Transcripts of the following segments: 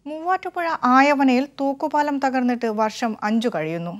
മൂവാറ്റുപുഴ ആയവനയിൽ തൂക്കുപാലം തകർന്നിട്ട് വർഷം അഞ്ചു കഴിയുന്നു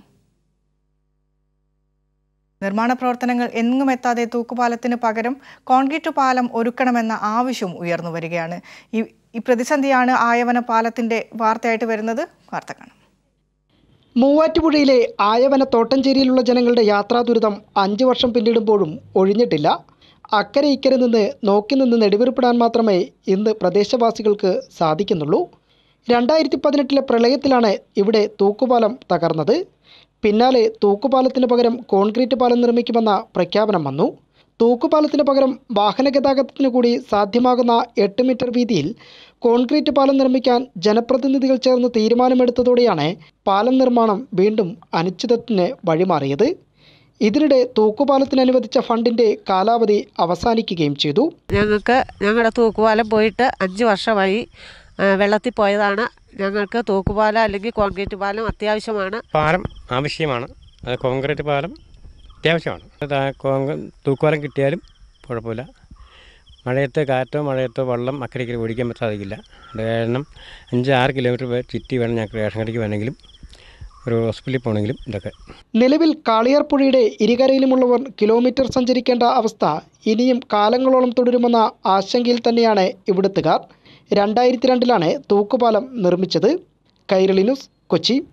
നിർമ്മാണ പ്രവർത്തനങ്ങൾ എങ്ങും എത്താതെ തൂക്കുപാലത്തിന് പകരം കോൺക്രീറ്റ് പാലം ഒരുക്കണമെന്ന ആവശ്യം ഉയർന്നു വരികയാണ് ഈ ഈ പ്രതിസന്ധിയാണ് ആയവന പാലത്തിന്റെ വാർത്തയായിട്ട് വരുന്നത് വാർത്ത കാണാം മൂവാറ്റുപുഴയിലെ ആയവന തോട്ടഞ്ചേരിയിലുള്ള ജനങ്ങളുടെ യാത്രാ ദുരിതം അഞ്ച് വർഷം പിന്നിടുമ്പോഴും ഒഴിഞ്ഞിട്ടില്ല അക്കരെ ഇക്കരെ നിന്ന് നോക്കി നിന്ന് നെടുവീർപ്പിടാൻ മാത്രമേ ഇന്ന് പ്രദേശവാസികൾക്ക് സാധിക്കുന്നുള്ളൂ രണ്ടായിരത്തി പതിനെട്ടിലെ പ്രളയത്തിലാണ് ഇവിടെ തൂക്കുപാലം തകർന്നത് പിന്നാലെ തൂക്കുപാലത്തിന് പകരം കോൺക്രീറ്റ് പാലം നിർമ്മിക്കുമെന്ന പ്രഖ്യാപനം വന്നു തൂക്കുപാലത്തിന് പകരം വാഹന ഗതാഗതത്തിന് കൂടി സാധ്യമാകുന്ന എട്ട് മീറ്റർ വീതിയിൽ കോൺക്രീറ്റ് പാലം നിർമ്മിക്കാൻ ജനപ്രതിനിധികൾ ചേർന്ന് തീരുമാനമെടുത്തതോടെയാണ് പാലം നിർമ്മാണം വീണ്ടും അനിശ്ചിതത്വത്തിന് വഴിമാറിയത് ഇതിനിടെ തൂക്കുപാലത്തിന് അനുവദിച്ച ഫണ്ടിന്റെ കാലാവധി അവസാനിക്കുകയും ചെയ്തു ഞങ്ങൾക്ക് ഞങ്ങളുടെ തൂക്കുപാലം പോയിട്ട് അഞ്ച് വർഷമായി ആ, വെള്ളത്തിൽ പോയതാണ് ഞങ്ങൾക്ക് തൂക്കുപാലം അല്ലെങ്കിൽ കോൺക്രീറ്റ് പാലം അത്യാവശ്യമാണ് പാലം ആവശ്യമാണ് അത് കോൺക്രീറ്റ് പാലം അത്യാവശ്യമാണ് അത് ആ കോൺക്രീ തൂക്കുപാലം കിട്ടിയാലും കുഴപ്പമില്ല മഴയത്ത് കാറ്റോ മഴയത്തോ വെള്ളം അക്കരയ്ക്ക് ഓടിക്കാൻ സാധിക്കില്ല അത് കാരണം അഞ്ച് ആറ് കിലോമീറ്റർ വരെ ചുറ്റി വേണം ഞങ്ങൾക്ക് റേഷൻ കടയ്ക്ക് വേണമെങ്കിലും ഒരു ഹോസ്പിറ്റലിൽ പോകണമെങ്കിലും ഇതൊക്കെ നിലവിൽ കാളിയാർ പുഴയുടെ ഇരുകരയിലുമുള്ളവർ കിലോമീറ്റർ സഞ്ചരിക്കേണ്ട അവസ്ഥ ഇനിയും കാലങ്ങളോളം തുടരുമെന്ന ആശങ്കയിൽ തന്നെയാണ് ഇവിടുത്തുകാർ രണ്ടായിരത്തി രണ്ടിലാണ് തൂക്കുപാലം നിർമ്മിച്ചത് കൈരളി ന്യൂസ് കൊച്ചി